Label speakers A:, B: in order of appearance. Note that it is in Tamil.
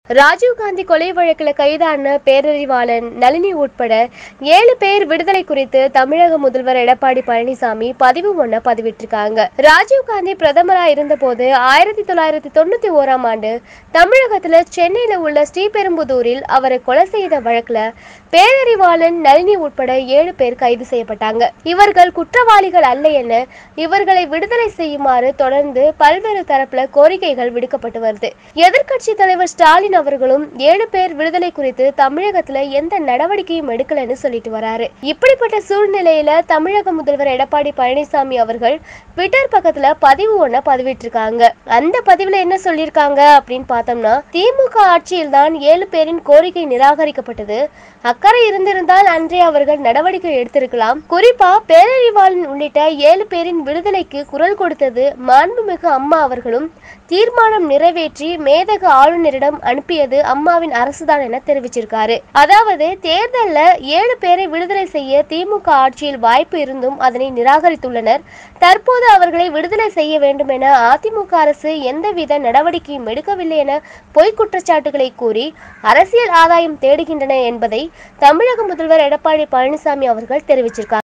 A: ராஜீவ்காந்தி கொலை வழக்குல கைதான பேரறிவாளன் நளினி உட்பட ஏழு பேர் விடுதலை குறித்து தமிழக முதல்வர் எடப்பாடி பழனிசாமி பதிவு ஒண்ண பதிவிட்டிருக்காங்க ராஜீவ்காந்தி பிரதமரா இருந்தபோது ஆயிரத்தி தொள்ளாயிரத்தி தொண்ணூத்தி ஓராம் ஆண்டு தமிழகத்துல சென்னையில உள்ள ஸ்ரீபெரும்புதூரில் அவரை கொலை செய்த வழக்குல பேரறிவாளன் நளினி உட்பட ஏழு பேர் கைது செய்யப்பட்டாங்க இவர்கள் குற்றவாளிகள் அல்ல என இவர்களை விடுதலை செய்யுமாறு தொடர்ந்து பல்வேறு தரப்புல கோரிக்கைகள் விடுக்கப்பட்டு வருது எதிர்க்கட்சி தலைவர் ஸ்டாலின் அவர்களும் ஏழு பேர் விடுதலை குறித்து தமிழகத்துல எந்த நடவடிக்கையும் எடுக்கலன்னு சொல்லிட்டு வராரு இப்படிப்பட்ட சூழ்நிலையில தமிழக முதல்வர் எடப்பாடி பழனிசாமி அவர்கள் ட்விட்டர் பக்கத்துல பதிவு ஒண்ண பதிவிட்டிருக்காங்க அந்த பதிவுல என்ன சொல்லியிருக்காங்க அப்படின்னு பார்த்தோம்னா திமுக ஆட்சியில் தான் ஏழு பேரின் கோரிக்கை நிராகரிக்கப்பட்டது அக்கறை இருந்திருந்தால் அன்றே அவர்கள் நடவடிக்கை எடுத்திருக்கலாம் குறிப்பா பேரறிவாளன் உள்ளிட்ட ஏழு பேரின் விடுதலைக்கு குரல் கொடுத்தது மாண்புமிகு அம்மா அவர்களும் தீர்மானம் நிறைவேற்றி மேதக ஆளுநரிடம் அனுப்பியது அம்மாவின் அரசுதான் என தெரிவிச்சிருக்காரு அதாவது தேர்தல்ல ஏழு பேரை விடுதலை செய்ய திமுக ஆட்சியில் வாய்ப்பு இருந்தும் அதனை நிராகரித்துள்ளனர் தற்போது அவர்களை விடுதலை செய்ய வேண்டும் என அதிமுக அரசு எந்தவித நடவடிக்கையும் எடுக்கவில்லை என பொய் குற்றச்சாட்டுகளை கூறி அரசியல் ஆதாயம் தேடுகின்றன என்பதை தமிழக முதல்வர் எடப்பாடி பழனிசாமி அவர்கள் தெரிவிச்சிருக்காங்க